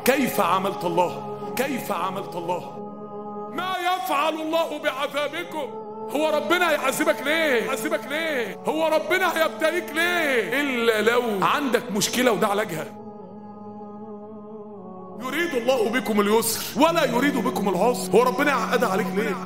كيف عملت الله كيف عملت الله ما يفعل الله بعذابكم هو ربنا هيعذبك ليه هيعذبك ليه هو ربنا هيبتليك ليه الا لو عندك مشكله وده علاجها يريد الله بكم اليسر ولا يريد بكم العسر هو ربنا يعقد عليك ليه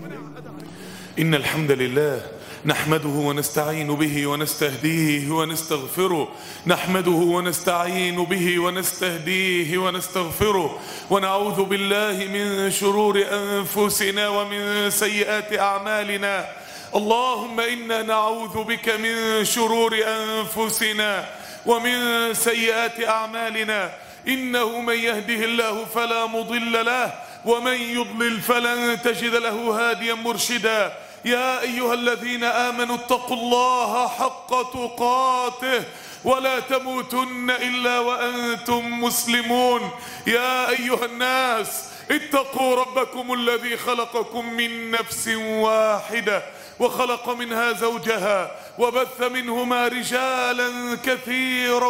إن الحمد لله نحمده ونستعين به ونستهديه ونستغفره نحمده ونستعين به ونستهديه ونستغفره ونعوذ بالله من شرور أنفسنا ومن سيئات أعمالنا اللهم إنا نعوذ بك من شرور أنفسنا ومن سيئات أعمالنا إنه من يهده الله فلا مضل له ومن يضلل فلن تجد له هاديا مرشدا يا أيها الذين آمنوا اتقوا الله حق تقاته ولا تموتن إلا وأنتم مسلمون يا أيها الناس اتقوا ربكم الذي خلقكم من نفس واحدة وخلق منها زوجها وبث منهما رجالا كثيرا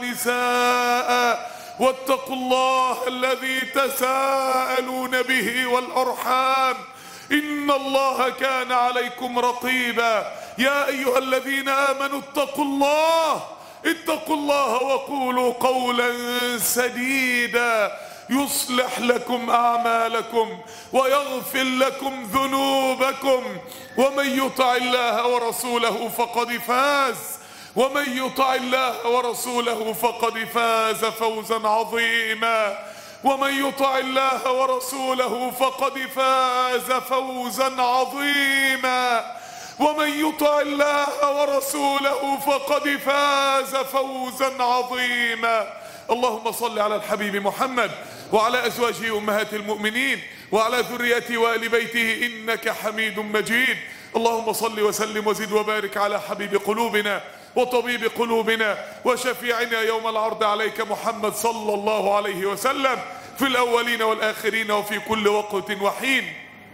ونساء واتقوا الله الذي تساءلون به والأرحام إن الله كان عليكم رقيبا يا أيها الذين آمنوا اتقوا الله اتقوا الله وقولوا قولا سديدا يصلح لكم أعمالكم ويغفر لكم ذنوبكم ومن يطع الله ورسوله فقد فاز ومن يطع الله ورسوله فقد فاز فوزا عظيما ومن يطع الله ورسوله فقد فاز فوزا عظيما ومن يطع الله ورسوله فقد فاز فوزا عظيما اللهم صل على الحبيب محمد وعلى ازواجه امهات المؤمنين وعلى ذريته وال بيته انك حميد مجيد اللهم صل وسلم وزد وبارك على حبيب قلوبنا وطبيب قلوبنا وشفيعنا يوم العرض عليك محمد صلى الله عليه وسلم في الأولين والآخرين وفي كل وقت وحين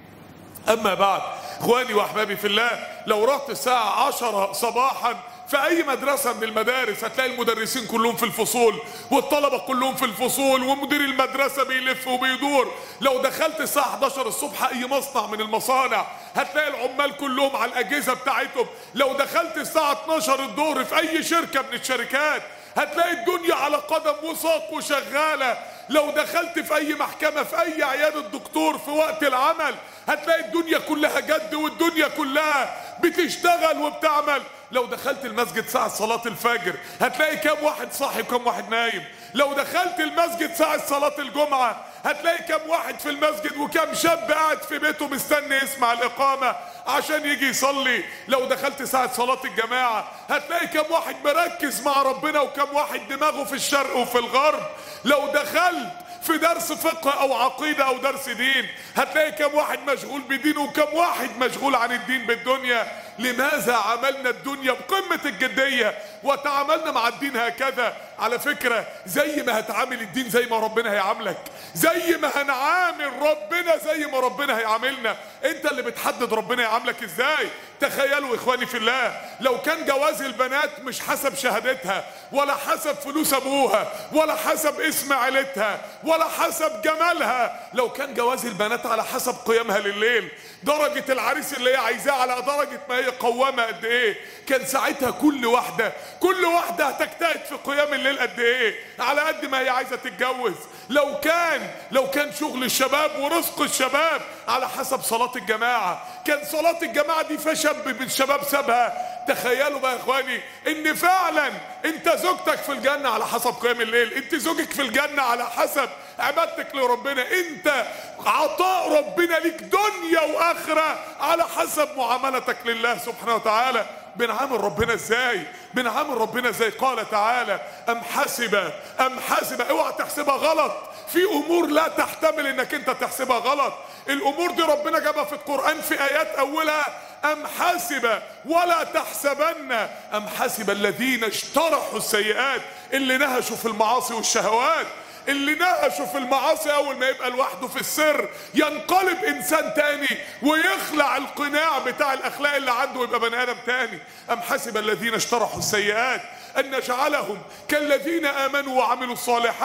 أما بعد إخواني وأحبابي في الله لو رحت الساعة عشرة صباحا في أي مدرسة من المدارس هتلاقي المدرسين كلهم في الفصول والطلبة كلهم في الفصول ومدير المدرسة بيلف وبيدور لو دخلت الساعة 11 الصبح أي مصنع من المصانع هتلاقي العمال كلهم على الأجهزة بتاعتهم لو دخلت الساعة 12 الظهر في أي شركة من الشركات هتلاقي الدنيا على قدم وساق وشغالة لو دخلت في أي محكمة في أي عيادة دكتور في وقت العمل هتلاقي الدنيا كلها جد والدنيا كلها بتشتغل وبتعمل لو دخلت المسجد ساعة صلاة الفجر هتلاقي كام واحد صاحي وكام واحد نايم لو دخلت المسجد ساعة صلاة الجمعة هتلاقي كام واحد في المسجد وكام شاب قاعد في بيته مستني يسمع الإقامة عشان يجي يصلي لو دخلت ساعة صلاة الجماعة هتلاقي كام واحد مركز مع ربنا وكام واحد دماغه في الشرق وفي الغرب لو دخلت في درس فقه او عقيدة او درس دين هتلاقي كم واحد مشغول بدينه وكم واحد مشغول عن الدين بالدنيا لماذا عملنا الدنيا بقمة الجدية وتعاملنا مع الدين هكذا على فكرة زي ما هتعامل الدين زي ما ربنا هيعاملك زي ما هنعامل ربنا زي ما ربنا هيعاملنا انت اللي بتحدد ربنا يعاملك ازاي تخيلوا اخواني في الله لو كان جواز البنات مش حسب شهادتها ولا حسب فلوس ابوها ولا حسب اسم عيلتها ولا حسب جمالها لو كان جواز البنات على حسب قيامها لليل درجة العريس اللي هي عايزاه على درجة ما هي قوامة قد ايه كان ساعتها كل واحدة كل واحدة هتجتهد في قيام الليل قد ايه على قد ما هي عايزة تتجوز لو كان لو كان شغل الشباب ورزق الشباب على حسب صلاة الجماعة كان صلاة الجماعة دي في شاب من الشباب سابها تخيلوا بقى يا اخواني ان فعلا انت زوجتك في الجنة على حسب قيام الليل انت زوجك في الجنة على حسب عبادتك لربنا انت عطاء ربنا ليك دنيا واخرة على حسب معاملتك لله سبحانه وتعالى بنعامل ربنا ازاي بنعامل ربنا ازاي قال تعالى ام حسب ام حسب اوعى تحسبها غلط في امور لا تحتمل انك انت تحسبها غلط الامور دي ربنا جابها في القران في ايات اولها ام حسب ولا تحسبن ام حسب الذين اجترحوا السيئات اللي نهشوا في المعاصي والشهوات اللي نقشوا في المعاصي اول ما يبقى لوحده في السر ينقلب انسان تاني ويخلع القناع بتاع الاخلاق اللي عنده ويبقى بني ادم تاني ام حسب الذين اشترحوا السيئات ان نجعلهم كالذين امنوا وعملوا الصالحات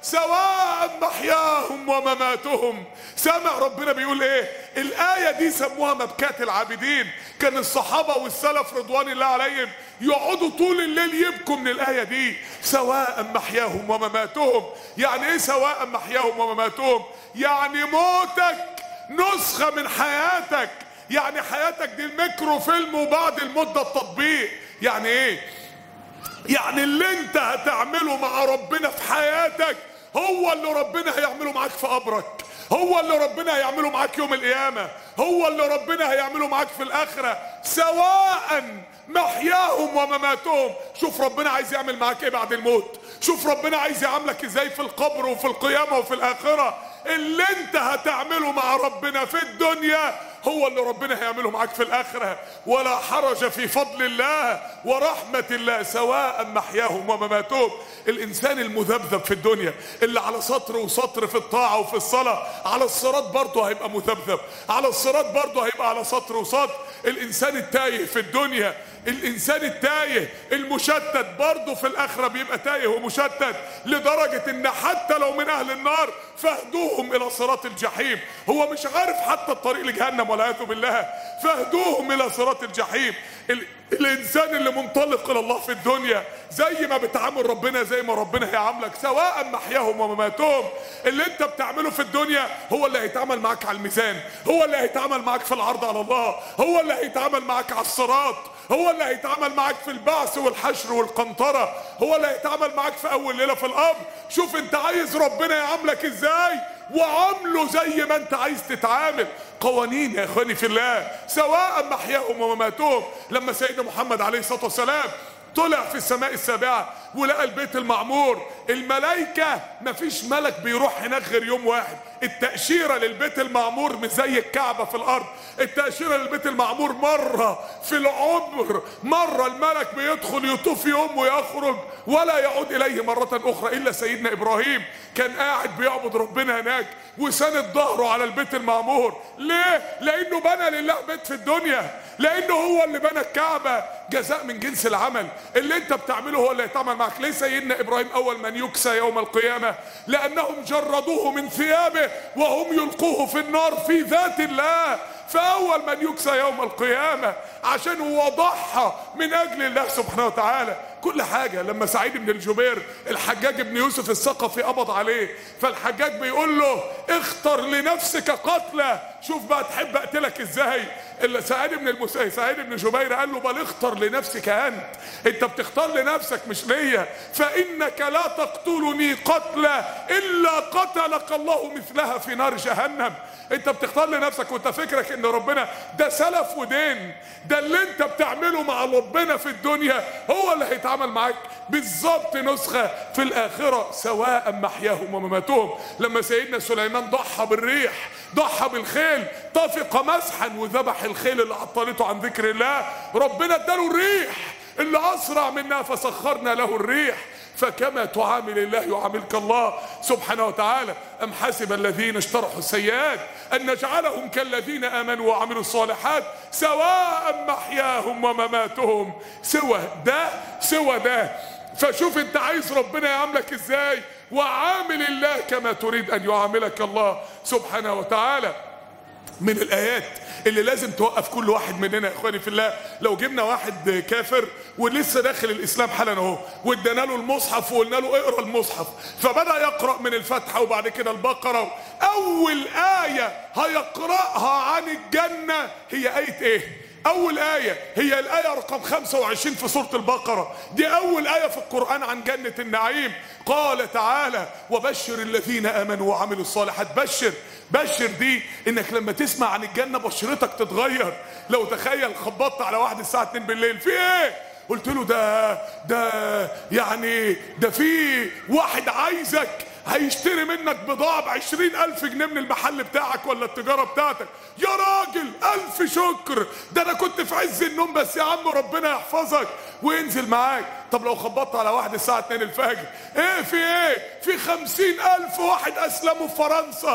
سواء محياهم ومماتهم سامع ربنا بيقول ايه الآية دي سموها مبكات العابدين كان الصحابة والسلف رضوان الله عليهم يقعدوا طول الليل يبكوا من الآية دي سواء محياهم ومماتهم يعني ايه سواء محياهم ومماتهم يعني موتك نسخة من حياتك يعني حياتك دي الميكرو فيلم وبعد المدة التطبيق يعني ايه يعني اللي انت هتعمله مع ربنا في حياتك هو اللي ربنا هيعمله معاك في قبرك هو اللي ربنا هيعمله معاك يوم القيامة هو اللي ربنا هيعمله معاك في الآخرة سواء محياهم ومماتهم شوف ربنا عايز يعمل معاك ايه بعد الموت شوف ربنا عايز يعاملك ازاي في القبر وفي القيامة وفي الآخرة اللي انت هتعمله مع ربنا في الدنيا هو اللي ربنا هيعمله معاك في الآخرة ولا حرج في فضل الله ورحمة الله سواء محياهم ومماتهم الإنسان المذبذب في الدنيا اللي على سطر وسطر في الطاعة وفي الصلاة على الصراط برضه هيبقى مذبذب على الصراط برضه هيبقى على سطر وسطر الإنسان التايه في الدنيا الإنسان التايه المشتت برضه في الآخرة بيبقى تايه ومشتت لدرجة إن حتى لو من أهل النار فاهدوهم إلى صراط الجحيم هو مش عارف حتى الطريق لجهنم والعياذ بالله فاهدوهم إلى صراط الجحيم ال... الانسان اللي منطلق الى الله في الدنيا زي ما بتعامل ربنا زي ما ربنا هيعاملك سواء محياهم ومماتهم اللي انت بتعمله في الدنيا هو اللي هيتعامل معاك على الميزان هو اللي هيتعامل معاك في العرض على الله هو اللي هيتعامل معاك على الصراط هو اللي هيتعامل معاك في البعث والحشر والقنطرة هو اللي هيتعامل معاك في اول ليلة في القبر شوف انت عايز ربنا يعاملك ازاي وعامله زي ما انت عايز تتعامل قوانين يا اخواني في الله سواء محياهم ومماتهم لما سيدنا محمد عليه الصلاه والسلام طلع في السماء السابعة ولقى البيت المعمور الملائكة مفيش ملك بيروح هناك غير يوم واحد التأشيرة للبيت المعمور مش زي الكعبة في الأرض التأشيرة للبيت المعمور مرة في العمر مرة الملك بيدخل يطوف يوم ويخرج ولا يعود إليه مرة أخرى إلا سيدنا إبراهيم كان قاعد بيعبد ربنا هناك وساند ظهره على البيت المعمور ليه؟ لأنه بنى لله بيت في الدنيا لأنه هو اللي بنى الكعبة جزاء من جنس العمل اللي انت بتعمله هو اللي يتعمل معك ليه سيدنا إبراهيم أول من يكسى يوم القيامة لأنهم جردوه من ثيابه وهم يلقوه في النار في ذات الله فأول من يكسى يوم القيامة عشان هو ضحى من أجل الله سبحانه وتعالى كل حاجة لما سعيد بن الجبير الحجاج بن يوسف الثقفي قبض عليه فالحجاج بيقول له اختر لنفسك قتلى شوف بقى تحب اقتلك ازاي الا سعيد بن المس... سعيد بن جبير قال له بل اختر لنفسك انت انت بتختار لنفسك مش ليا فانك لا تقتلني قتلى الا قتلك الله مثلها في نار جهنم انت بتختار لنفسك وانت فكرك ان ربنا ده سلف ودين ده اللي انت بتعمله مع ربنا في الدنيا هو اللي هيتعامل معاك بالظبط نسخة في الآخرة سواء محياهم ومماتهم لما سيدنا سليمان ضحى بالريح ضحى بالخيل طفق مسحا وذبح الخيل اللي عطلته عن ذكر الله ربنا اداله الريح اللي أسرع منا فسخرنا له الريح فكما تعامل الله يعاملك الله سبحانه وتعالى أم حسب الذين اشترحوا السيئات أن نجعلهم كالذين آمنوا وعملوا الصالحات سواء محياهم ومماتهم سوى ده سوى ده فشوف انت عايز ربنا يعاملك ازاي وعامل الله كما تريد ان يعاملك الله سبحانه وتعالى من الايات اللي لازم توقف كل واحد مننا يا اخواني في الله لو جبنا واحد كافر ولسه داخل الاسلام حالا اهو وادينا له المصحف وقلنا له اقرا المصحف فبدا يقرا من الفاتحه وبعد كده البقره اول ايه هيقراها عن الجنه هي ايه ايه أول آية هي الآية رقم 25 في سورة البقرة دي أول آية في القرآن عن جنة النعيم قال تعالى وبشر الذين آمنوا وعملوا الصالحات بشر بشر دي انك لما تسمع عن الجنة بشرتك تتغير لو تخيل خبطت على واحد الساعة 2 بالليل في ايه قلت له ده ده يعني ده في واحد عايزك هيشتري منك بضاعة بعشرين ألف جنيه من المحل بتاعك ولا التجارة بتاعتك يا راجل ألف شكر ده أنا كنت في عز النوم بس يا عم ربنا يحفظك وينزل معاك طب لو خبطت على واحد الساعة 2 الفجر ايه في ايه في خمسين ألف واحد أسلموا في فرنسا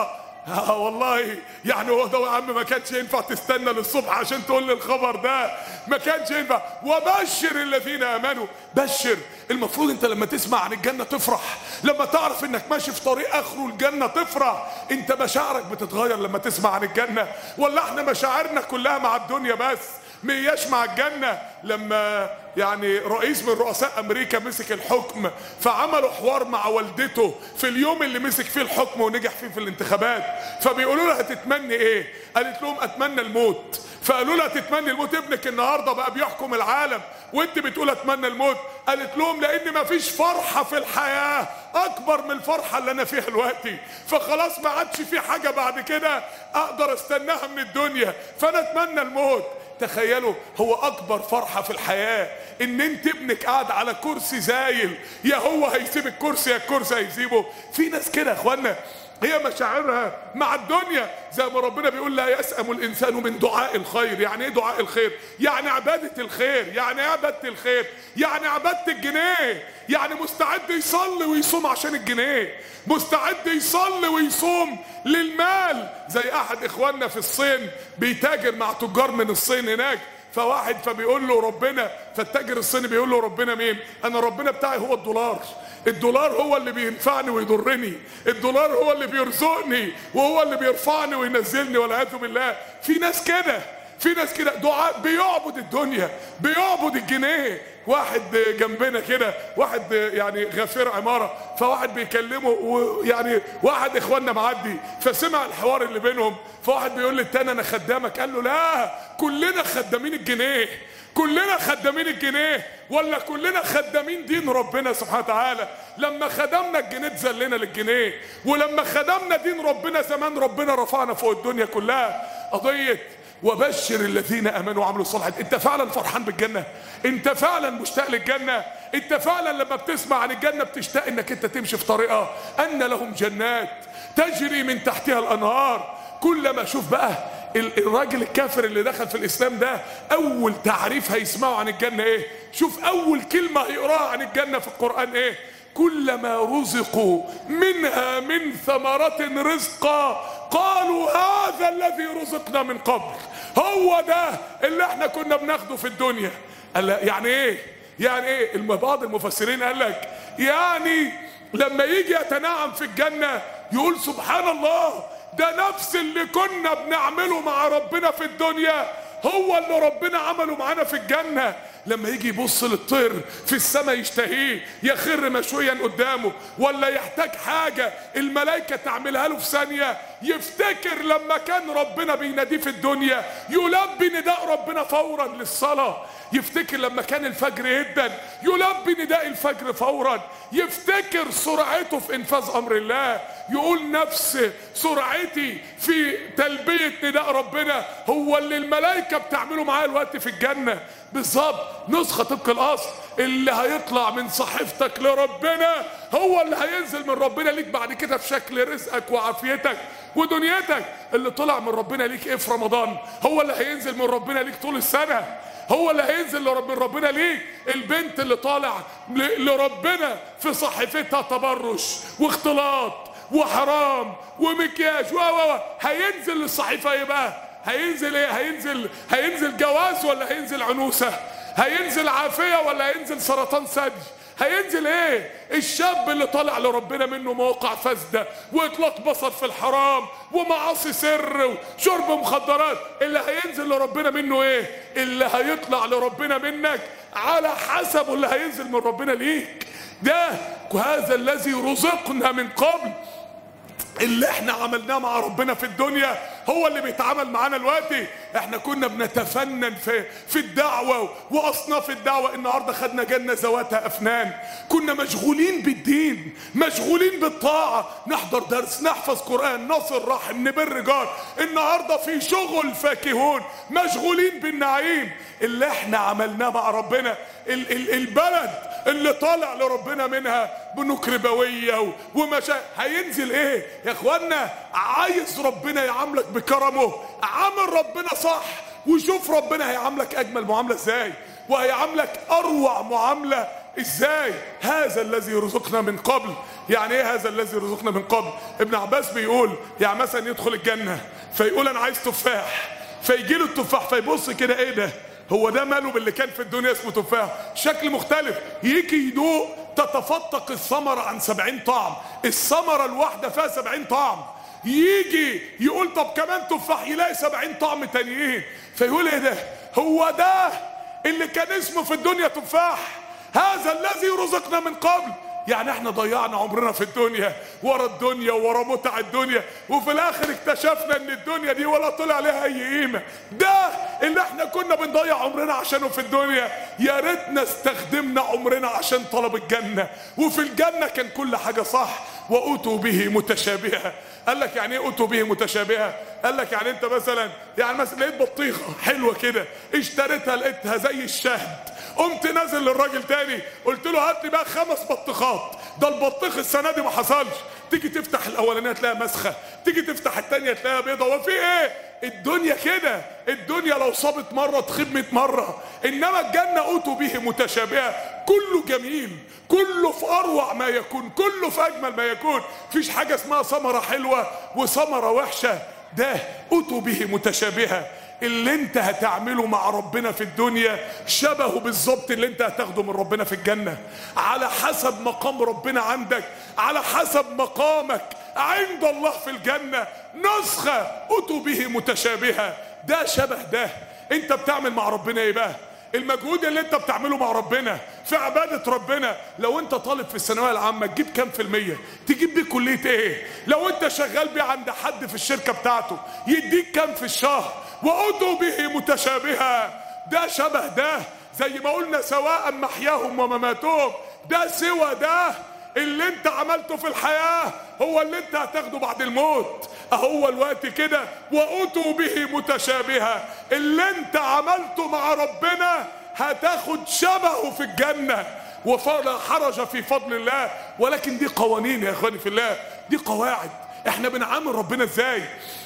اه والله يعني هو ده يا عم ما كانش ينفع تستنى للصبح عشان تقول لي الخبر ده ما كانش ينفع وبشر الذين امنوا بشر المفروض انت لما تسمع عن الجنه تفرح لما تعرف انك ماشي في طريق اخره الجنه تفرح انت مشاعرك بتتغير لما تسمع عن الجنه ولا احنا مشاعرنا كلها مع الدنيا بس مياش مع الجنة لما يعني رئيس من رؤساء أمريكا مسك الحكم فعملوا حوار مع والدته في اليوم اللي مسك فيه الحكم ونجح فيه في الانتخابات فبيقولوا لها هتتمني ايه قالت لهم اتمنى الموت فقالوا لها تتمني الموت ابنك النهارده بقى بيحكم العالم وانت بتقول اتمنى الموت قالت لهم لان مفيش فرحه في الحياه اكبر من الفرحه اللي انا فيها دلوقتي فخلاص ما عادش في حاجه بعد كده اقدر استناها من الدنيا فانا اتمنى الموت تخيلوا هو اكبر فرحة في الحياة ان انت ابنك قاعد على كرسي زايل يا هو هيسيب الكرسي يا الكرسي هيسيبه في ناس كده يا اخوانا هي مشاعرها مع الدنيا زي ما ربنا بيقول لا يسأم الإنسان من دعاء الخير يعني إيه دعاء الخير يعني عبادة الخير يعني إيه عبادة الخير يعني عبادة الجنيه يعني مستعد يصلي ويصوم عشان الجنيه مستعد يصلي ويصوم للمال زي أحد إخواننا في الصين بيتاجر مع تجار من الصين هناك فواحد فبيقول له ربنا فالتاجر الصيني بيقول له ربنا مين انا ربنا بتاعي هو الدولار الدولار هو اللي بينفعني ويضرني الدولار هو اللي بيرزقني وهو اللي بيرفعني وينزلني والعياذ بالله في ناس كده في ناس كده دعاء بيعبد الدنيا بيعبد الجنيه واحد جنبنا كده واحد يعني غفير عمارة فواحد بيكلمه ويعني واحد اخواننا معدي فسمع الحوار اللي بينهم فواحد بيقول للتاني انا خدامك قال له لا كلنا خدامين الجنيه كلنا خدامين الجنيه ولا كلنا خدامين دين ربنا سبحانه وتعالى لما خدمنا الجنيه اتذلنا للجنيه ولما خدمنا دين ربنا زمان ربنا رفعنا فوق الدنيا كلها قضيه وبشر الذين امنوا وعملوا الصالحات انت فعلا فرحان بالجنه انت فعلا مشتاق للجنه انت فعلا لما بتسمع عن الجنه بتشتاق انك انت تمشي في طريقها ان لهم جنات تجري من تحتها الانهار كلما شوف بقى الراجل الكافر اللي دخل في الاسلام ده اول تعريف هيسمعه عن الجنه ايه شوف اول كلمه هيقراها عن الجنه في القران ايه كلما رزقوا منها من ثمرة رزقا قالوا هذا الذي رزقنا من قبل هو ده اللي احنا كنا بناخده في الدنيا قال يعني ايه يعني ايه بعض المفسرين قال لك يعني لما يجي يتنعم في الجنة يقول سبحان الله ده نفس اللي كنا بنعمله مع ربنا في الدنيا هو اللي ربنا عمله معانا في الجنة لما يجي يبص للطير في السماء يشتهيه يخر مشويا قدامه ولا يحتاج حاجة الملائكة تعملها له في ثانية يفتكر لما كان ربنا بيناديه في الدنيا يلبي نداء ربنا فورا للصلاة يفتكر لما كان الفجر يدن يلبي نداء الفجر فورا يفتكر سرعته في انفاذ امر الله يقول نفس سرعتي في تلبية نداء ربنا هو اللي الملائكة بتعمله معايا الوقت في الجنة بالظبط نسخة طبق الأصل اللي هيطلع من صحيفتك لربنا هو اللي هينزل من ربنا ليك بعد كده في شكل رزقك وعافيتك ودنيتك اللي طلع من ربنا ليك ايه في رمضان هو اللي هينزل من ربنا ليك طول السنة هو اللي هينزل لرب من ربنا ليك البنت اللي طالع لربنا في صحيفتها تبرش واختلاط وحرام ومكياج و و هينزل للصحيفه ايه بقى هينزل ايه هينزل هينزل جواز ولا هينزل عنوسه هينزل عافيه ولا هينزل سرطان ثدي هينزل ايه الشاب اللي طالع لربنا منه موقع فاسدة واطلاق بصر في الحرام ومعاصي سر وشرب مخدرات اللي هينزل لربنا منه ايه اللي هيطلع لربنا منك على حسب اللي هينزل من ربنا ليك ده هذا الذي رزقنا من قبل اللي احنا عملناه مع ربنا في الدنيا هو اللي بيتعامل معانا دلوقتي احنا كنا بنتفنن في في الدعوه واصناف الدعوه النهارده خدنا جنه ذواتها افنان كنا مشغولين بالدين مشغولين بالطاعه نحضر درس نحفظ قران نصل رحم نبر جار النهارده في شغل فاكهون مشغولين بالنعيم اللي احنا عملناه مع ربنا ال ال البلد اللي طالع لربنا منها بنوك ربويه ومشا هينزل ايه يا اخوانا عايز ربنا يعاملك بكرمه عامل ربنا صح وشوف ربنا هيعاملك اجمل معامله ازاي وهيعاملك اروع معامله ازاي هذا الذي رزقنا من قبل يعني ايه هذا الذي رزقنا من قبل ابن عباس بيقول يعني مثلا يدخل الجنه فيقول انا عايز تفاح فيجي له التفاح فيبص كده ايه ده هو ده ماله باللي كان في الدنيا اسمه تفاح شكل مختلف يجي يدوق تتفتق الثمرة عن سبعين طعم الثمرة الواحدة فيها سبعين طعم يجي يقول طب كمان تفاح يلاقي سبعين طعم تانيين فيقول ايه ده هو ده اللي كان اسمه في الدنيا تفاح هذا الذي رزقنا من قبل يعني احنا ضيعنا عمرنا في الدنيا ورا الدنيا ورا متع الدنيا وفي الاخر اكتشفنا ان الدنيا دي ولا طلع لها اي قيمه ده اللي احنا كنا بنضيع عمرنا عشانه في الدنيا يا ريتنا استخدمنا عمرنا عشان طلب الجنه وفي الجنه كان كل حاجه صح واتوا به متشابهه قال لك يعني ايه اتوا به متشابهه قال لك يعني انت مثلا يعني مثلا لقيت بطيخه حلوه كده اشتريتها لقيتها زي الشهد قمت نازل للراجل تاني قلت له هات لي بقى خمس بطيخات ده البطيخ السنه دي ما حصلش تيجي تفتح الاولانيه تلاقيها مسخه تيجي تفتح الثانيه تلاقيها بيضه وفي ايه الدنيا كده الدنيا لو صابت مره تخيب 100 مره انما الجنه اوتوا به متشابهه كله جميل كله في اروع ما يكون كله في اجمل ما يكون مفيش حاجه اسمها ثمره حلوه وثمره وحشه ده اوتوا به متشابهه اللي انت هتعمله مع ربنا في الدنيا شبهه بالظبط اللي انت هتاخده من ربنا في الجنة على حسب مقام ربنا عندك على حسب مقامك عند الله في الجنة نسخة اتوا به متشابهة ده شبه ده انت بتعمل مع ربنا ايه بقى المجهود اللي انت بتعمله مع ربنا في عبادة ربنا لو انت طالب في الثانوية العامة تجيب كام في المية تجيب بيه كلية ايه لو انت شغال بيه عند حد في الشركة بتاعته يديك كام في الشهر وأتوا به متشابها ده شبه ده زي ما قلنا سواء محياهم ومماتهم ده سوى ده اللي انت عملته في الحياة هو اللي انت هتاخده بعد الموت اهو الوقت كده وأتوا به متشابها اللي انت عملته مع ربنا هتاخد شبهه في الجنة وفلا حرج في فضل الله ولكن دي قوانين يا اخواني في الله دي قواعد احنا بنعامل ربنا ازاي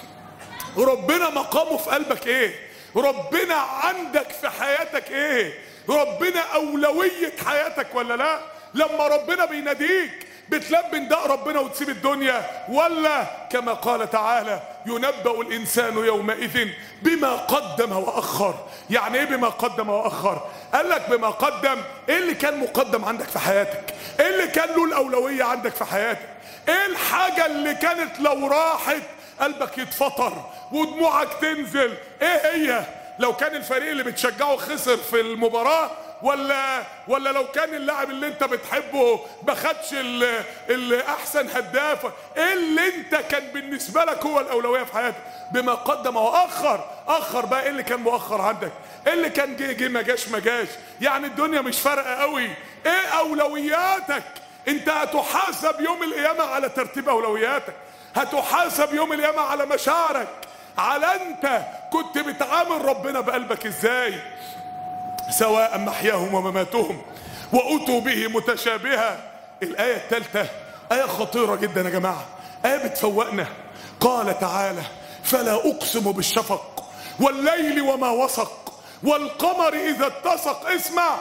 ربنا مقامه في قلبك ايه ربنا عندك في حياتك ايه ربنا اولوية حياتك ولا لا لما ربنا بيناديك بتلبي نداء ربنا وتسيب الدنيا ولا كما قال تعالى ينبأ الإنسان يومئذ بما قدم وأخر يعني إيه بما قدم وأخر قال لك بما قدم إيه اللي كان مقدم عندك في حياتك إيه اللي كان له الأولوية عندك في حياتك إيه الحاجة اللي كانت لو راحت قلبك يتفطر ودموعك تنزل ايه هي لو كان الفريق اللي بتشجعه خسر في المباراة ولا ولا لو كان اللاعب اللي انت بتحبه ما خدش الاحسن هداف ايه اللي انت كان بالنسبه لك هو الاولويه في حياتك بما قدم واخر اخر بقى ايه اللي كان مؤخر عندك ايه اللي كان جه جه ما جاش ما جاش يعني الدنيا مش فارقه قوي ايه اولوياتك انت هتحاسب يوم القيامه على ترتيب اولوياتك هتحاسب يوم القيامه على مشاعرك على انت كنت بتعامل ربنا بقلبك ازاي سواء محياهم ومماتهم واتوا به متشابهه الايه الثالثه ايه خطيره جدا يا جماعه ايه بتفوقنا قال تعالى فلا اقسم بالشفق والليل وما وسق والقمر اذا اتسق اسمع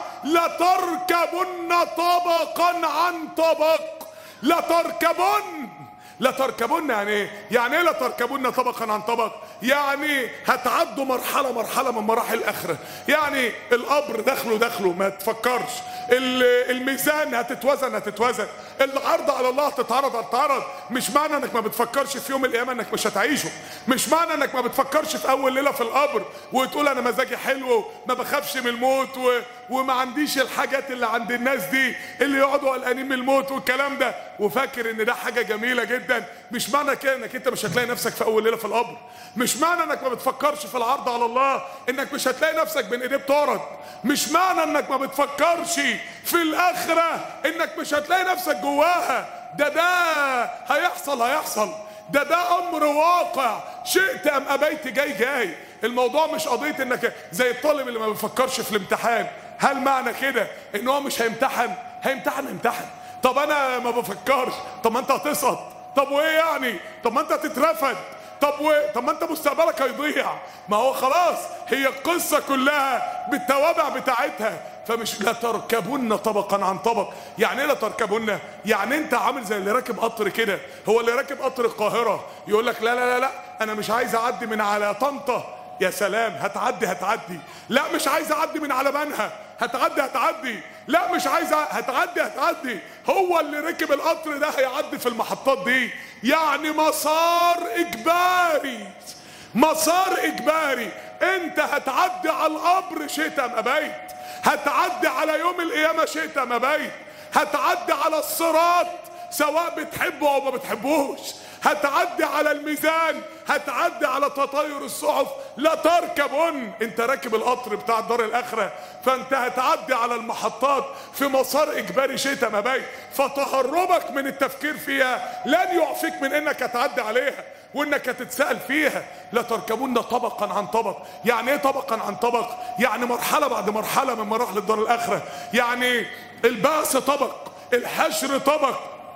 لتركبن طبقا عن طبق لتركبن لا تركبن يعني ايه يعني ايه لا تركبن طبقا عن طبق يعني هتعدوا مرحلة مرحلة من مراحل الآخرة يعني القبر دخله دخله ما تفكرش الميزان هتتوزن هتتوزن العرض على الله هتتعرض هتتعرض مش معنى انك ما بتفكرش في يوم القيامة انك مش هتعيشه مش معنى انك ما بتفكرش في اول ليلة في القبر وتقول انا مزاجي حلو ما بخافش من الموت و... وما عنديش الحاجات اللي عند الناس دي اللي يقعدوا قلقانين من الموت والكلام ده وفاكر ان ده حاجة جميلة جدا مش معنى كده انك انت مش هتلاقي نفسك في اول ليلة في القبر مش معنى انك ما بتفكرش في العرض على الله انك مش هتلاقي نفسك بين ايديه بتعرض مش معنى انك ما بتفكرش في الاخرة انك مش هتلاقي نفسك جواها ده ده هيحصل هيحصل ده ده امر واقع شئت ام ابيت جاي جاي الموضوع مش قضية انك زي الطالب اللي ما بيفكرش في الامتحان هل معنى كده ان هو مش هيمتحن هيمتحن هيمتحن طب انا ما بفكرش طب ما انت هتسقط طب وايه يعني طب ما انت هتترفد طب و... طب ما انت مستقبلك هيضيع ما هو خلاص هي القصه كلها بالتوابع بتاعتها فمش لا تركبن طبقا عن طبق يعني ايه لا تركبن يعني انت عامل زي اللي راكب قطر كده هو اللي راكب قطر القاهره يقول لك لا لا لا لا انا مش عايز اعدي من على طنطا يا سلام هتعدي هتعدي لا مش عايز اعدي من على بنها هتعدي هتعدي لا مش عايز أ- هتعدي هتعدي هو اللي ركب القطر ده هيعدي في المحطات دي يعني مسار اجباري مسار اجباري انت هتعدي على القبر شئت ام ابيت هتعدي على يوم القيامه شئت ام ابيت هتعدي على الصراط سواء بتحبه او ما بتحبوش هتعدي على الميزان هتعدي على تطاير الصحف لا تركبن انت راكب القطر بتاع دار الاخره فانت هتعدي على المحطات في مسار اجباري شئت ما بين فتهربك من التفكير فيها لن يعفيك من انك هتعدي عليها وانك هتتسال فيها لا تركبن طبقا عن طبق يعني ايه طبقا عن طبق يعني مرحله بعد مرحله من مراحل الدار الاخره يعني البعث طبق الحشر طبق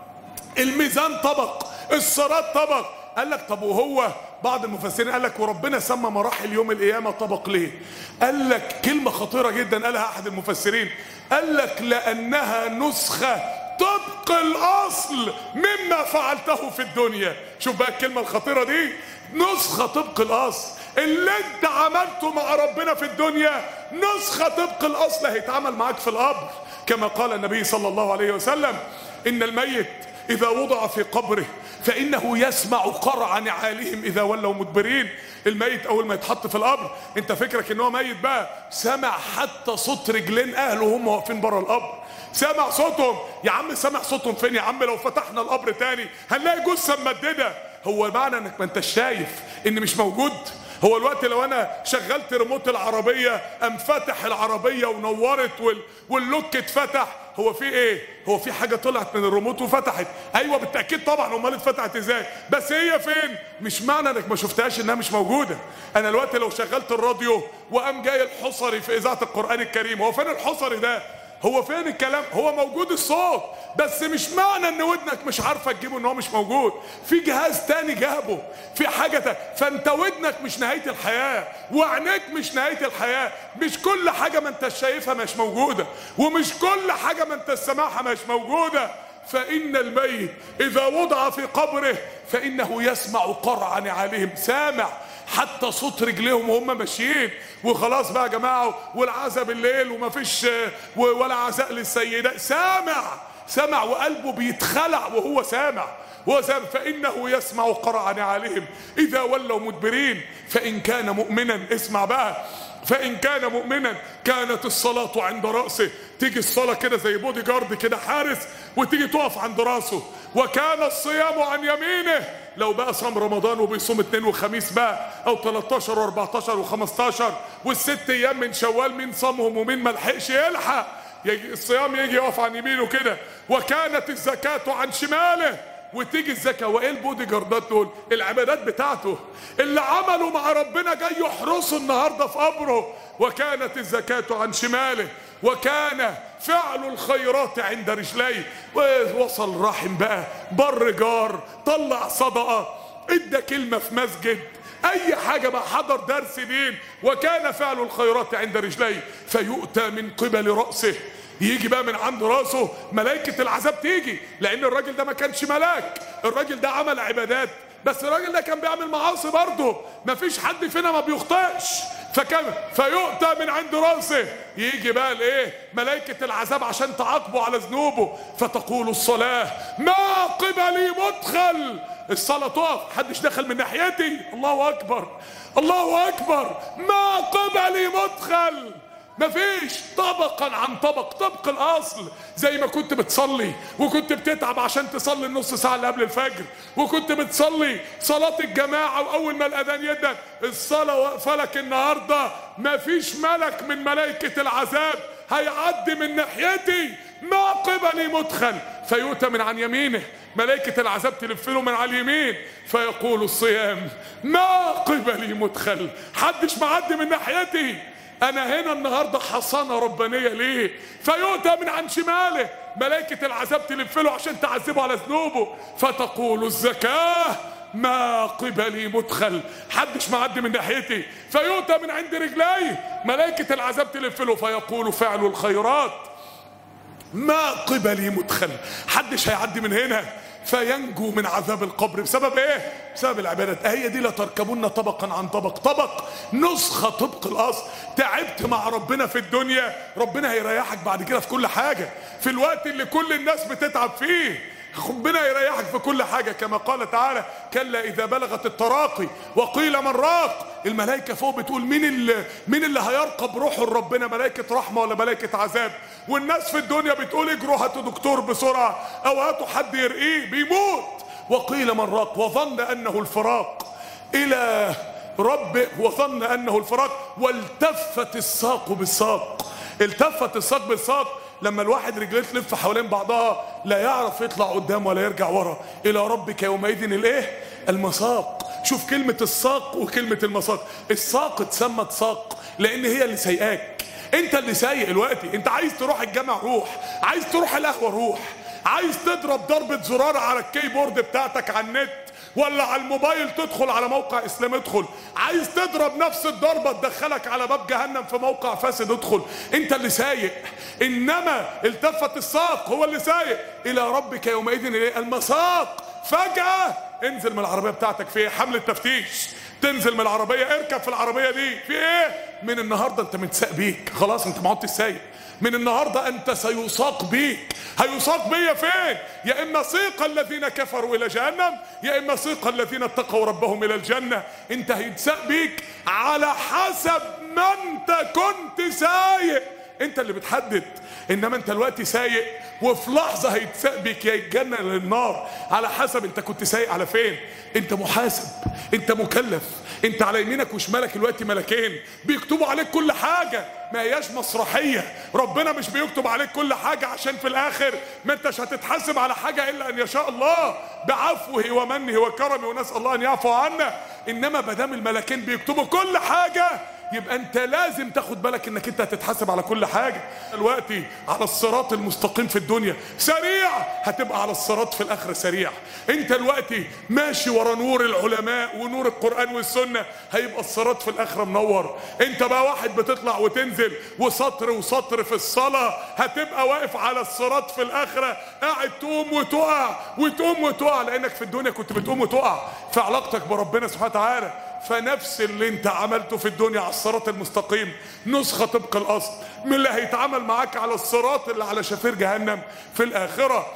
الميزان طبق الصراط طبق قال لك طب وهو بعض المفسرين قال لك وربنا سمى مراحل يوم القيامه طبق ليه؟ قال لك كلمه خطيره جدا قالها احد المفسرين قال لك لانها نسخه طبق الاصل مما فعلته في الدنيا شوف بقى الكلمه الخطيره دي نسخه طبق الاصل اللي انت عملته مع ربنا في الدنيا نسخه طبق الاصل هيتعمل معاك في القبر كما قال النبي صلى الله عليه وسلم ان الميت إذا وضع في قبره فإنه يسمع قرع نعالهم إذا ولوا مدبرين الميت أول ما يتحط في القبر أنت فكرك إن هو ميت بقى سمع حتى صوت رجلين أهله وهم واقفين بره القبر سمع صوتهم يا عم سمع صوتهم فين يا عم لو فتحنا القبر تاني هنلاقي جثة ممددة هو معنى انك ما انت شايف ان مش موجود هو الوقت لو انا شغلت ريموت العربيه ام فتح العربيه ونورت وال... واللوك اتفتح هو في ايه هو في حاجه طلعت من الريموت وفتحت ايوه بالتاكيد طبعا امال اتفتحت ازاي بس هي فين مش معنى انك ما شفتهاش انها مش موجوده انا الوقت لو شغلت الراديو وقام جاي الحصري في اذاعه القران الكريم هو فين الحصري ده هو فين الكلام هو موجود الصوت بس مش معنى ان ودنك مش عارفه تجيبه ان هو مش موجود في جهاز تاني جابه في حاجه تاني. فانت ودنك مش نهايه الحياه وعينيك مش نهايه الحياه مش كل حاجه ما انت شايفها مش موجوده ومش كل حاجه ما انت سامعها مش موجوده فإن الميت إذا وضع في قبره فإنه يسمع قرع نعالهم سامع حتى صوت رجليهم وهم ماشيين وخلاص بقى يا جماعة والعزاء بالليل ومفيش ولا عزاء للسيدات سامع سمع وقلبه بيتخلع وهو سامع هو سامع فإنه يسمع قرع نعالهم إذا ولوا مدبرين فإن كان مؤمنا اسمع بقى فإن كان مؤمنا كانت الصلاة عند رأسه تيجي الصلاة كده زي بودي جارد كده حارس وتيجي تقف عند راسه وكان الصيام عن يمينه لو بقى صام رمضان وبيصوم اثنين وخميس بقى او 13 و14 و15 والست ايام من شوال مين صامهم ومين ما لحقش يلحق يجي الصيام يجي يقف عن يمينه كده وكانت الزكاة عن شماله وتيجي الزكاة وايه البودي جاردات دول العبادات بتاعته اللي عملوا مع ربنا جاي يحرسه النهاردة في قبره وكانت الزكاة عن شماله وكان فعل الخيرات عند رجليه ووصل رحم بقى بر جار طلع صدقة ادى كلمة في مسجد اي حاجة بقى حضر درس دين وكان فعل الخيرات عند رجليه فيؤتى من قبل رأسه يجي بقى من عند راسه ملائكة العذاب تيجي لأن الراجل ده ما كانش ملاك الراجل ده عمل عبادات بس الراجل ده كان بيعمل معاصي برضه مفيش حد فينا ما بيخطئش فكان فيؤتى من عند راسه يجي بقى الايه ملائكة العذاب عشان تعاقبه على ذنوبه فتقول الصلاة ما قبلي مدخل الصلاة تقف محدش دخل من ناحيتي الله أكبر الله أكبر ما قبلي مدخل مفيش طبقا عن طبق طبق الاصل زي ما كنت بتصلي وكنت بتتعب عشان تصلي النص ساعه اللي قبل الفجر وكنت بتصلي صلاه الجماعه واول ما الاذان يدن الصلاه واقفه لك النهارده مفيش ملك من ملائكه العذاب هيعدي من ناحيتي ما قبلي مدخل فيؤتى من عن يمينه ملائكة العذاب تلف له من على اليمين فيقول الصيام ما قبلي مدخل حدش معدي من ناحيتي انا هنا النهارده حصانه ربانيه ليه فيؤتى من عن شماله ملائكه العذاب تلف له عشان تعذبه على ذنوبه فتقول الزكاه ما قبلي مدخل حدش معدي من ناحيتي فيؤتى من عند رجليه ملائكة العذاب تلف له فيقول فعل الخيرات ما قبلي مدخل حدش هيعدي من هنا فينجو من عذاب القبر بسبب ايه بسبب العبادة هي دي لتركبن طبقا عن طبق طبق نسخة طبق الاصل تعبت مع ربنا في الدنيا ربنا هيريحك بعد كده في كل حاجة في الوقت اللي كل الناس بتتعب فيه ربنا يريحك في كل حاجة كما قال تعالى كلا إذا بلغت التراقي وقيل من راق الملائكة فوق بتقول مين اللي مين اللي هيرقى بروحه لربنا ملائكة رحمة ولا ملائكة عذاب والناس في الدنيا بتقول اجروا هاتوا دكتور بسرعة أو هاتوا حد يرقيه بيموت وقيل من راق وظن أنه الفراق إلى رب وظن أنه الفراق والتفت الساق بالساق التفت الساق بالساق لما الواحد رجليه تلف حوالين بعضها لا يعرف يطلع قدام ولا يرجع ورا الى ربك يومئذ الايه المساق شوف كلمة الساق وكلمة المساق الساق اتسمت ساق لان هي اللي سايقاك انت اللي سايق دلوقتي انت عايز تروح الجامع روح عايز تروح القهوة روح عايز تضرب ضربة زرار على الكيبورد بتاعتك على النت ولا على الموبايل تدخل على موقع اسلام ادخل عايز تضرب نفس الضربه تدخلك على باب جهنم في موقع فاسد ادخل انت اللي سايق انما التفت الساق هو اللي سايق الى ربك يومئذ إليه المساق فجاه انزل من العربيه بتاعتك في حمله تفتيش تنزل من العربيه اركب في العربيه دي في ايه من النهارده انت متساق بيك خلاص انت ما عدتش سايق من النهارده انت سيساق بيك هيساق بيا فين يا اما سيق الذين كفروا الى جهنم يا اما سيق الذين اتقوا ربهم الى الجنه انت هيتساق بيك على حسب ما انت كنت سايق انت اللي بتحدد انما انت دلوقتي سايق وفي لحظه هيتساق بيك يا الجنه للنار على حسب انت كنت سايق على فين انت محاسب انت مكلف انت على يمينك وشمالك دلوقتي ملكين بيكتبوا عليك كل حاجه ما هياش مسرحيه ربنا مش بيكتب عليك كل حاجه عشان في الاخر ما انتش هتتحاسب على حاجه الا ان يشاء الله بعفوه ومنه وكرمه ونسال الله ان يعفو عنا انما ما دام الملكين بيكتبوا كل حاجه يبقى انت لازم تاخد بالك انك انت هتتحاسب على كل حاجه دلوقتي على الصراط المستقيم في الدنيا سريع هتبقى على الصراط في الاخره سريع انت دلوقتي ماشي ورا نور العلماء ونور القران والسنه هيبقى الصراط في الاخره منور انت بقى واحد بتطلع وتنزل وسطر وسطر في الصلاه هتبقى واقف على الصراط في الاخره قاعد تقوم وتقع وتقوم وتقع لانك في الدنيا كنت بتقوم وتقع في علاقتك بربنا سبحانه وتعالى فنفس اللي انت عملته في الدنيا على الصراط المستقيم نسخة طبق الأصل من اللي هيتعامل معاك على الصراط اللي على شفير جهنم في الآخرة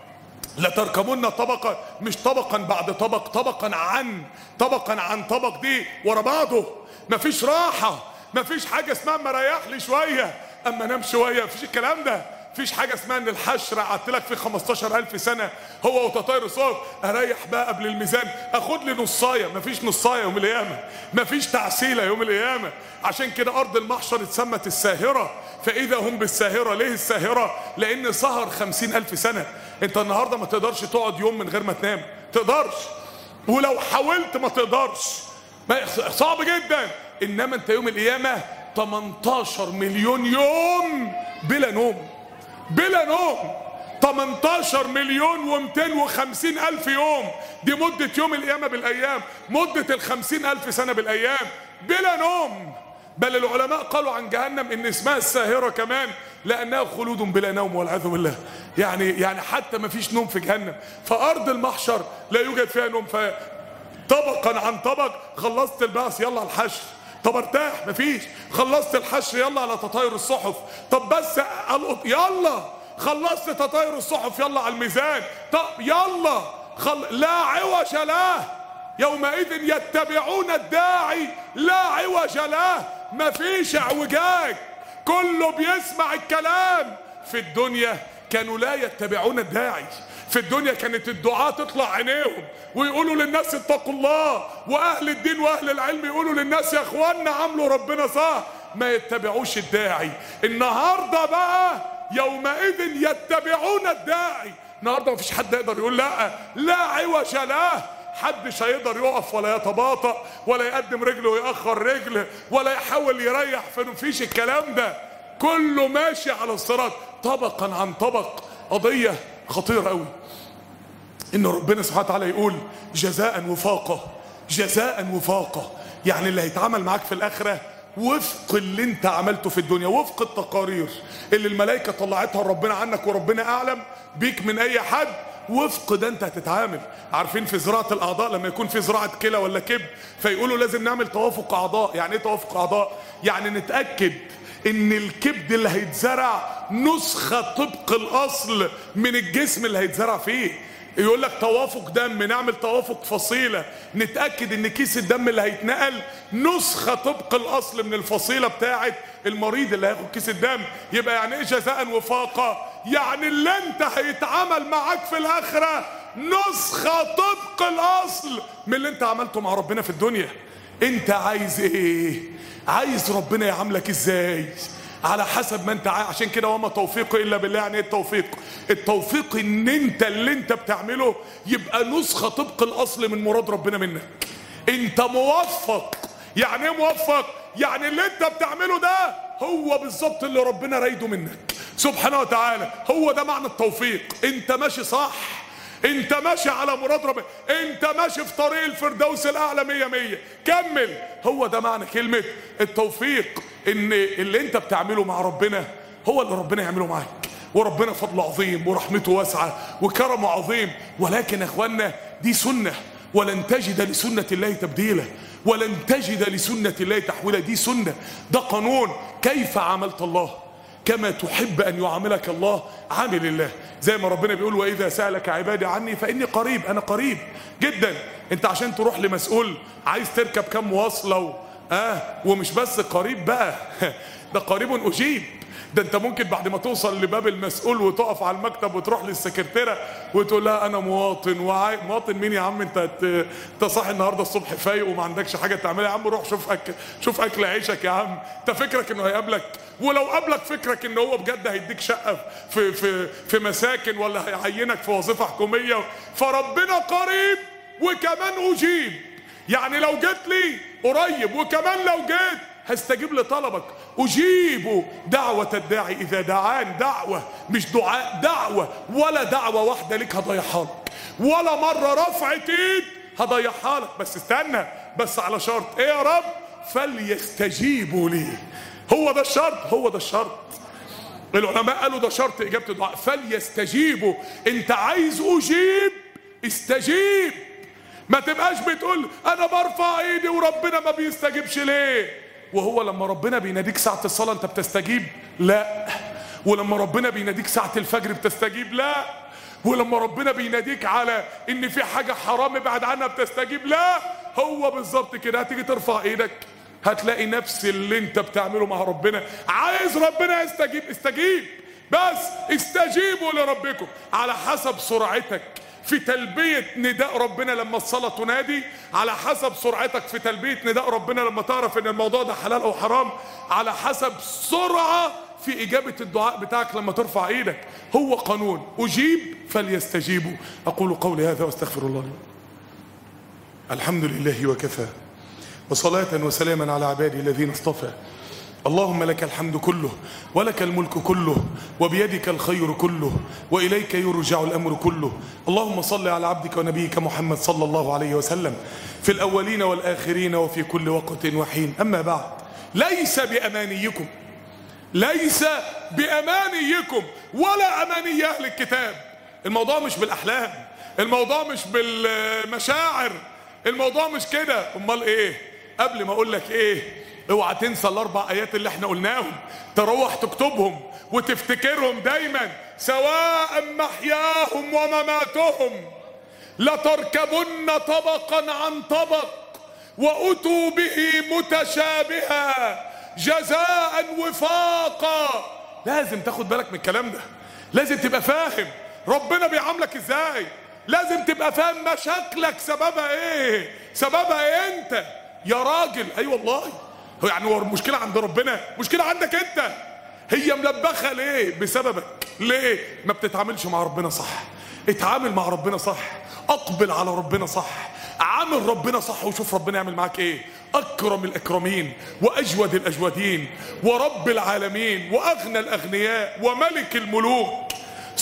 لتركبن طبقة مش طبقا بعد طبق طبقا عن طبقا عن طبق دي ورا بعضه مفيش راحة مفيش حاجة اسمها ما ريح لي شوية اما نام شوية مفيش الكلام ده مفيش حاجة اسمها ان الحشر قعدت لك في 15000 سنة هو وتطير الصوت اريح بقى قبل الميزان اخد لي نصاية مفيش نصاية يوم القيامة مفيش تعسيلة يوم القيامة عشان كده ارض المحشر اتسمت الساهرة فاذا هم بالساهرة ليه الساهرة لان سهر 50000 سنة انت النهاردة ما تقدرش تقعد يوم من غير ما تنام تقدرش ولو حاولت ما تقدرش ما صعب جدا انما انت يوم القيامة 18 مليون يوم بلا نوم بلا نوم 18 مليون و250 ألف يوم دي مدة يوم القيامة بالأيام مدة الخمسين ألف سنة بالأيام بلا نوم بل العلماء قالوا عن جهنم ان اسمها الساهرة كمان لأنها خلود بلا نوم والعياذ بالله يعني يعني حتى ما فيش نوم في جهنم فأرض المحشر لا يوجد فيها نوم فطبقا عن طبق خلصت البعث يلا الحشر طب ارتاح مفيش خلصت الحشر يلا على تطاير الصحف طب بس القط يلا خلصت تطاير الصحف يلا على الميزان طب يلا خل... لا عوج له يومئذ يتبعون الداعي لا عوج له مفيش اعوجاج كله بيسمع الكلام في الدنيا كانوا لا يتبعون الداعي في الدنيا كانت الدعاء تطلع عينيهم ويقولوا للناس اتقوا الله واهل الدين واهل العلم يقولوا للناس يا اخوانا عملوا ربنا صح ما يتبعوش الداعي النهارده بقى يومئذ يتبعون الداعي النهارده مفيش حد يقدر يقول لا لا عوج له حدش هيقدر يقف ولا يتباطأ ولا يقدم رجله ويأخر رجله ولا يحاول يريح فمفيش الكلام ده كله ماشي على الصراط طبقا عن طبق قضية خطيرة قوي ان ربنا سبحانه وتعالى يقول جزاء وفاقة جزاء وفاقة يعني اللي هيتعامل معاك في الاخرة وفق اللي انت عملته في الدنيا وفق التقارير اللي الملائكة طلعتها ربنا عنك وربنا اعلم بيك من اي حد وفق ده انت هتتعامل عارفين في زراعة الاعضاء لما يكون في زراعة كلى ولا كبد فيقولوا لازم نعمل توافق اعضاء يعني ايه توافق اعضاء يعني نتأكد ان الكبد اللي هيتزرع نسخة طبق الاصل من الجسم اللي هيتزرع فيه يقول لك توافق دم نعمل توافق فصيلة نتأكد ان كيس الدم اللي هيتنقل نسخة طبق الاصل من الفصيلة بتاعت المريض اللي هياخد كيس الدم يبقى يعني ايه جزاء وفاقة يعني اللي انت هيتعامل معاك في الاخرة نسخة طبق الاصل من اللي انت عملته مع ربنا في الدنيا انت عايز ايه عايز ربنا يعاملك ازاي على حسب ما انت عايز عشان كده وما توفيق الا بالله يعني ايه التوفيق التوفيق ان انت اللي انت بتعمله يبقى نسخة طبق الاصل من مراد ربنا منك انت موفق يعني ايه موفق يعني اللي انت بتعمله ده هو بالظبط اللي ربنا رايده منك سبحانه وتعالى هو ده معنى التوفيق انت ماشي صح انت ماشي على مراد ربنا انت ماشي في طريق الفردوس الاعلى مية مية كمل هو ده معنى كلمة التوفيق ان اللي انت بتعمله مع ربنا هو اللي ربنا يعمله معاك وربنا فضله عظيم ورحمته واسعة وكرمه عظيم ولكن يا اخوانا دي سنة ولن تجد لسنة الله تبديلا ولن تجد لسنة الله تحويلا دي سنة ده قانون كيف عملت الله كما تحب أن يعاملك الله عامل الله زي ما ربنا بيقول وإذا سألك عبادي عني فإني قريب أنا قريب جدا أنت عشان تروح لمسؤول عايز تركب كم مواصلة و... آه ومش بس قريب بقى ده قريب أجيب ده انت ممكن بعد ما توصل لباب المسؤول وتقف على المكتب وتروح للسكرتيرة وتقول لها انا مواطن وعاي... مواطن مين يا عم انت انت صاحي النهارده الصبح فايق وما عندكش حاجه تعملها يا عم روح شوف أكل شوف اكل عيشك يا عم انت فكرك انه هيقابلك ولو قابلك فكرك ان هو بجد هيديك شقه في في في مساكن ولا هيعينك في وظيفه حكوميه فربنا قريب وكمان اجيب يعني لو جيت لي قريب وكمان لو جيت هستجيب لطلبك أجيب دعوة الداعي إذا دعان دعوة مش دعاء دعوة ولا دعوة واحدة لك هضيعها لك ولا مرة رفعت إيد هضيعها لك بس استنى بس على شرط إيه يا رب فليستجيبوا لي هو ده الشرط هو ده الشرط العلماء قالوا ده شرط إجابة الدعاء فليستجيبوا أنت عايز أجيب استجيب ما تبقاش بتقول أنا برفع إيدي وربنا ما بيستجيبش ليه وهو لما ربنا بيناديك ساعة الصلاة انت بتستجيب لا ولما ربنا بيناديك ساعة الفجر بتستجيب لا ولما ربنا بيناديك على ان في حاجة حرام ابعد عنها بتستجيب لا هو بالظبط كده هتيجي ترفع ايدك هتلاقي نفس اللي انت بتعمله مع ربنا عايز ربنا يستجيب استجيب بس استجيبوا لربكم على حسب سرعتك في تلبية نداء ربنا لما الصلاة تنادي على حسب سرعتك في تلبية نداء ربنا لما تعرف ان الموضوع ده حلال او حرام على حسب سرعة في اجابة الدعاء بتاعك لما ترفع ايدك هو قانون اجيب فليستجيبوا اقول قولي هذا واستغفر الله لي الحمد لله وكفى وصلاة وسلاما على عبادي الذين اصطفى اللهم لك الحمد كله ولك الملك كله وبيدك الخير كله وإليك يرجع الأمر كله اللهم صل على عبدك ونبيك محمد صلى الله عليه وسلم في الأولين والآخرين وفي كل وقت وحين أما بعد ليس بأمانيكم ليس بأمانيكم ولا أماني أهل الكتاب الموضوع مش بالأحلام الموضوع مش بالمشاعر الموضوع مش كده امال ايه قبل ما اقول لك ايه اوعى تنسى الاربع ايات اللي احنا قلناهم تروح تكتبهم وتفتكرهم دايما سواء محياهم ومماتهم لتركبن طبقا عن طبق واتوا به متشابها جزاء وفاقا لازم تاخد بالك من الكلام ده لازم تبقى فاهم ربنا بيعاملك ازاي لازم تبقى فاهم مشاكلك سببها ايه سببها ايه انت يا راجل اي أيوة والله هو يعني هو المشكله عند ربنا مشكله عندك انت هي ملبخه ليه بسببك ليه ما بتتعاملش مع ربنا صح اتعامل مع ربنا صح اقبل على ربنا صح عامل ربنا صح وشوف ربنا يعمل معاك ايه اكرم الاكرمين واجود الاجودين ورب العالمين واغنى الاغنياء وملك الملوك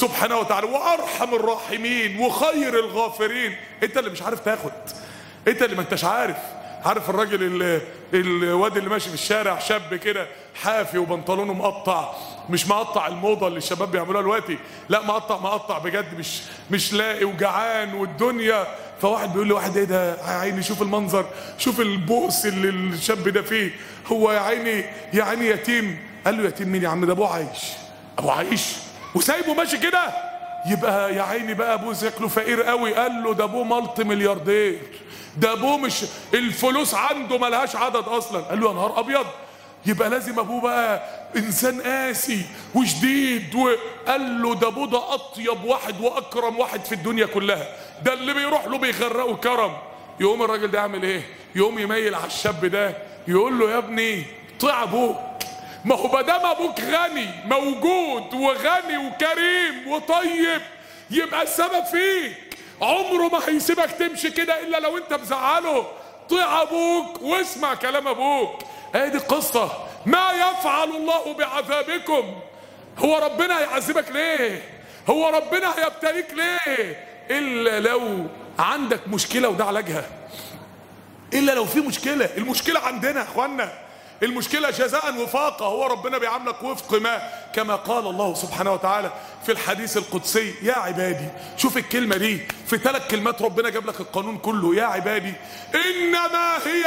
سبحانه وتعالى وارحم الراحمين وخير الغافرين انت اللي مش عارف تاخد انت اللي ما انتش عارف عارف الراجل اللي الواد اللي ماشي في الشارع شاب كده حافي وبنطلونه مقطع مش مقطع الموضه اللي الشباب بيعملوها دلوقتي لا مقطع مقطع بجد مش مش لاقي وجعان والدنيا فواحد بيقول لواحد ايه ده يا عيني شوف المنظر شوف البؤس اللي الشاب ده فيه هو يا عيني يا عيني يتيم قال له يتيم مين يا عم ده ابوه عايش ابوه عايش وسايبه ماشي كده يبقى يا عيني بقى ابوه شكله فقير قوي قال له ده ابوه ملط ملياردير ده ابوه مش الفلوس عنده ملهاش عدد اصلا قال له يا نهار ابيض يبقى لازم ابوه بقى انسان قاسي وشديد وقال له ده ابوه ده اطيب واحد واكرم واحد في الدنيا كلها ده اللي بيروح له بيغرقه كرم يقوم الراجل ده يعمل ايه يقوم يميل على الشاب ده يقول له يا ابني طيع ابوك ما هو مادام ابوك غني موجود وغني وكريم وطيب يبقى السبب فيك عمره ما هيسيبك تمشي كده الا لو انت مزعله طيع ابوك واسمع كلام ابوك هي دي القصه ما يفعل الله بعذابكم هو ربنا هيعذبك ليه هو ربنا هيبتليك ليه الا لو عندك مشكله وده علاجها الا لو في مشكله المشكله عندنا يا اخوانا المشكلة جزاء وفاقة هو ربنا بيعاملك وفق ما كما قال الله سبحانه وتعالى في الحديث القدسي يا عبادي شوف الكلمة دي في ثلاث كلمات ربنا جاب لك القانون كله يا عبادي إنما هي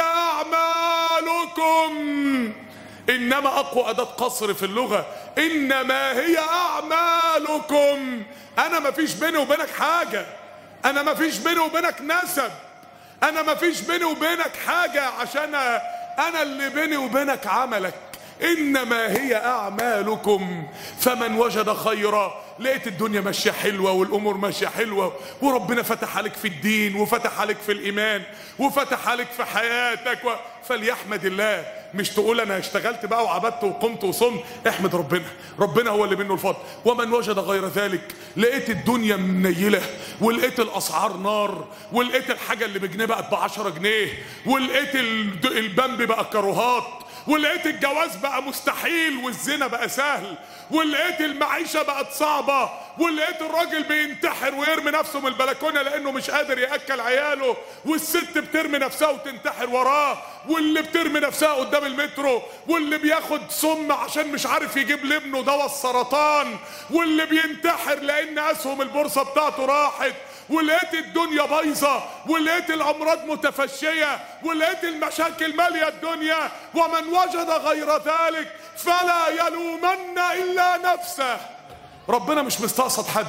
أعمالكم إنما أقوى أداة قصر في اللغة إنما هي أعمالكم أنا ما فيش بيني وبينك حاجة أنا ما فيش بيني وبينك نسب أنا ما فيش بيني وبينك حاجة عشان انا اللي بيني وبينك عملك انما هي اعمالكم فمن وجد خيرا لقيت الدنيا ماشيه حلوه والامور ماشيه حلوه وربنا فتح عليك في الدين وفتح عليك في الايمان وفتح عليك في حياتك و... فليحمد الله مش تقول انا اشتغلت بقى وعبدت وقمت وصمت احمد ربنا ربنا هو اللي منه الفضل ومن وجد غير ذلك لقيت الدنيا منيله ولقيت الاسعار نار ولقيت الحاجه اللي بجنيه بقت ب 10 جنيه ولقيت البامب بقى كروهات ولقيت الجواز بقى مستحيل والزنا بقى سهل ولقيت المعيشة بقت صعبة ولقيت الراجل بينتحر ويرمي نفسه من البلكونة لأنه مش قادر يأكل عياله والست بترمي نفسها وتنتحر وراه واللي بترمي نفسها قدام المترو واللي بياخد سم عشان مش عارف يجيب لابنه دواء السرطان واللي بينتحر لأن أسهم البورصة بتاعته راحت ولقيت الدنيا بايظة ولقيت الأمراض متفشية ولقيت المشاكل مالية الدنيا ومن وجد غير ذلك فلا يلومن إلا نفسه ربنا مش مستقصد حد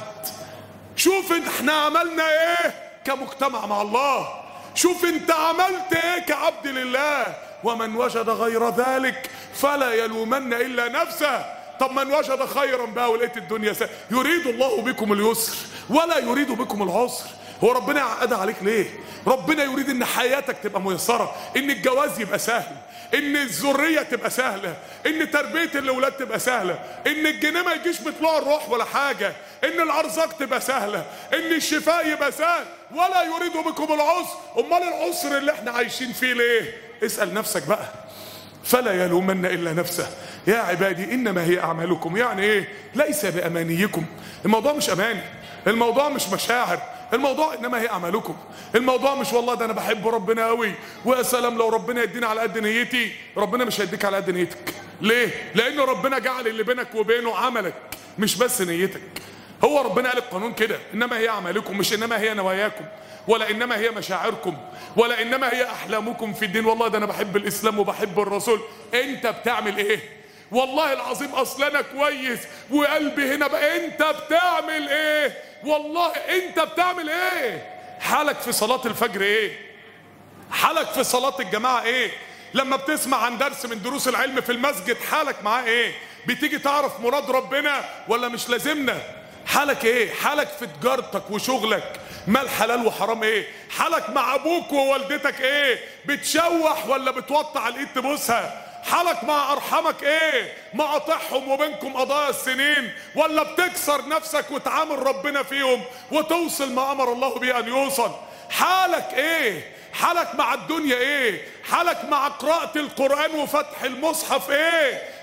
شوف احنا عملنا ايه كمجتمع مع الله شوف انت عملت ايه كعبد لله ومن وجد غير ذلك فلا يلومن إلا نفسه طب من وجد خيرا بقى ولقيت الدنيا سهل يريد الله بكم اليسر ولا يريد بكم العسر هو ربنا يعقدها عليك ليه ربنا يريد ان حياتك تبقى ميسره ان الجواز يبقى سهل ان الذريه تبقى سهله ان تربيه الاولاد تبقى سهله ان الجنيه ما يجيش بطلوع الروح ولا حاجه ان الارزاق تبقى سهله ان الشفاء يبقى سهل ولا يريد بكم العسر امال العسر اللي احنا عايشين فيه ليه اسال نفسك بقى فلا يلومن الا نفسه يا عبادي انما هي اعمالكم يعني ايه ليس بامانيكم الموضوع مش اماني الموضوع مش مشاعر الموضوع انما هي اعمالكم الموضوع مش والله ده انا بحب ربنا قوي ويا سلام لو ربنا يديني على قد نيتي ربنا مش هيديك على قد نيتك ليه لان ربنا جعل اللي بينك وبينه عملك مش بس نيتك هو ربنا قال القانون كده انما هي اعمالكم مش انما هي نواياكم ولا انما هي مشاعركم ولا انما هي احلامكم في الدين والله ده انا بحب الاسلام وبحب الرسول انت بتعمل ايه والله العظيم اصل انا كويس وقلبي هنا بقى انت بتعمل ايه والله انت بتعمل ايه حالك في صلاة الفجر ايه حالك في صلاة الجماعة ايه لما بتسمع عن درس من دروس العلم في المسجد حالك معاه ايه بتيجي تعرف مراد ربنا ولا مش لازمنا حالك ايه حالك في تجارتك وشغلك مال حلال وحرام ايه حالك مع ابوك ووالدتك ايه بتشوح ولا بتوطي على الايد تبوسها حالك مع ارحامك ايه مقاطعهم وبينكم قضايا السنين ولا بتكسر نفسك وتعامل ربنا فيهم وتوصل ما امر الله به ان يوصل حالك ايه حالك مع الدنيا ايه حالك مع قراءة القرآن وفتح المصحف ايه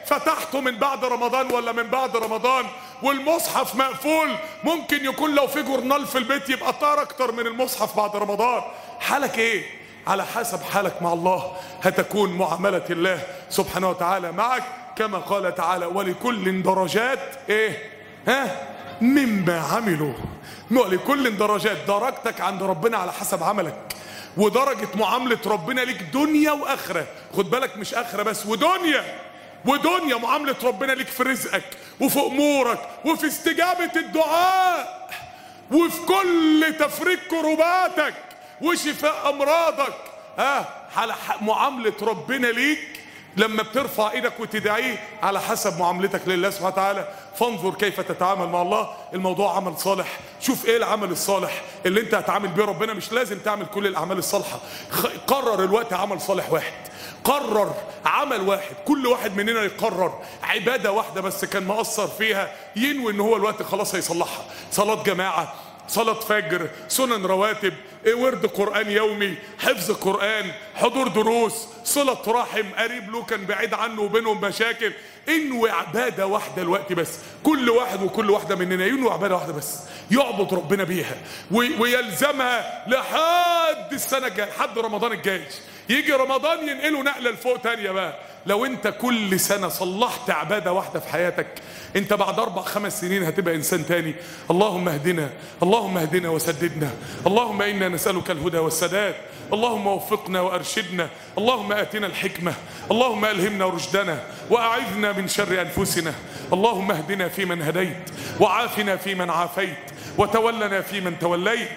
فتحته من بعد رمضان ولا من بعد رمضان والمصحف مقفول ممكن يكون لو في جورنال في البيت يبقى طار اكتر من المصحف بعد رمضان حالك ايه على حسب حالك مع الله هتكون معاملة الله سبحانه وتعالى معك كما قال تعالى ولكل درجات ايه ها مما عملوا ولكل درجات درجتك عند ربنا على حسب عملك ودرجة معاملة ربنا ليك دنيا وآخرة خد بالك مش آخرة بس ودنيا ودنيا معاملة ربنا ليك في رزقك وفي أمورك وفي استجابة الدعاء وفي كل تفريج كرباتك وشفاء أمراضك ها على معاملة ربنا ليك لما بترفع ايدك وتدعيه على حسب معاملتك لله سبحانه وتعالى فانظر كيف تتعامل مع الله الموضوع عمل صالح شوف ايه العمل الصالح اللي انت هتعامل بيه ربنا مش لازم تعمل كل الاعمال الصالحه قرر الوقت عمل صالح واحد قرر عمل واحد كل واحد مننا يقرر عباده واحده بس كان مقصر فيها ينوي ان هو الوقت خلاص هيصلحها صلاه جماعه صلاة فجر سنن رواتب ورد قرآن يومي حفظ قرآن حضور دروس صلة رحم قريب له كان بعيد عنه وبينهم مشاكل انوي عبادة واحدة الوقت بس كل واحد وكل واحدة مننا ينوي عبادة واحدة بس يعبد ربنا بيها ويلزمها لحد السنة الجاية لحد رمضان الجاي يجي رمضان ينقله نقلة لفوق تانية بقى لو انت كل سنة صلحت عبادة واحدة في حياتك انت بعد اربع خمس سنين هتبقى انسان تاني اللهم اهدنا اللهم اهدنا وسددنا اللهم انا نسألك الهدى والسداد اللهم وفقنا وارشدنا اللهم اتنا الحكمة اللهم الهمنا رشدنا واعذنا من شر انفسنا اللهم اهدنا فيمن هديت وعافنا فيمن عافيت وتولنا فيمن توليت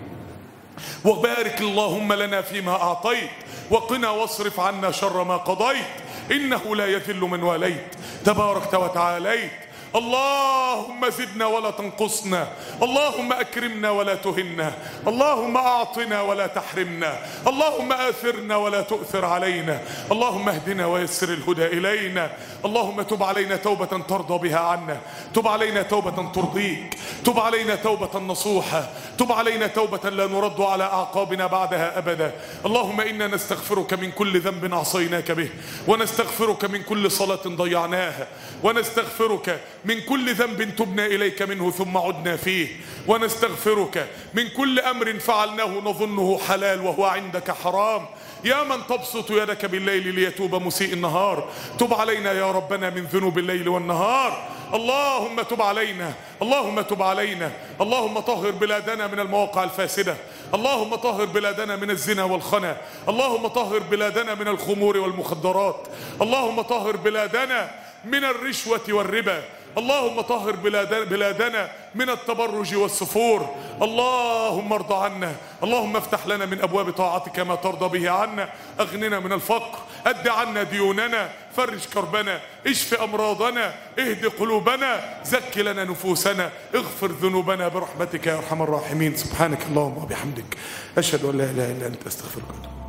وبارك اللهم لنا فيما اعطيت وقنا واصرف عنا شر ما قضيت انه لا يذل من واليت تباركت وتعاليت اللهم زدنا ولا تنقصنا اللهم اكرمنا ولا تهنا اللهم اعطنا ولا تحرمنا اللهم اثرنا ولا تؤثر علينا اللهم اهدنا ويسر الهدى الينا اللهم تب علينا توبه ترضى بها عنا تب علينا توبه ترضيك تب علينا توبه نصوحه تب علينا توبه لا نرد على اعقابنا بعدها ابدا اللهم انا نستغفرك من كل ذنب عصيناك به ونستغفرك من كل صلاه ضيعناها ونستغفرك من كل ذنب تبنا إليك منه ثم عدنا فيه ونستغفرك من كل أمر فعلناه نظنه حلال وهو عندك حرام يا من تبسط يدك بالليل ليتوب مسيء النهار تب علينا يا ربنا من ذنوب الليل والنهار اللهم تب علينا اللهم تب علينا اللهم طهر بلادنا من المواقع الفاسدة اللهم طهر بلادنا من الزنا والخنا اللهم طهر بلادنا من الخمور والمخدرات اللهم طهر بلادنا من الرشوة والربا اللهم طهر بلادنا, بلادنا من التبرج والسفور اللهم ارضى عنا اللهم افتح لنا من ابواب طاعتك ما ترضى به عنا اغننا من الفقر اد عنا ديوننا فرج كربنا اشف امراضنا اهد قلوبنا زك لنا نفوسنا اغفر ذنوبنا برحمتك يا ارحم الراحمين سبحانك اللهم وبحمدك اشهد ان لا اله الا انت استغفرك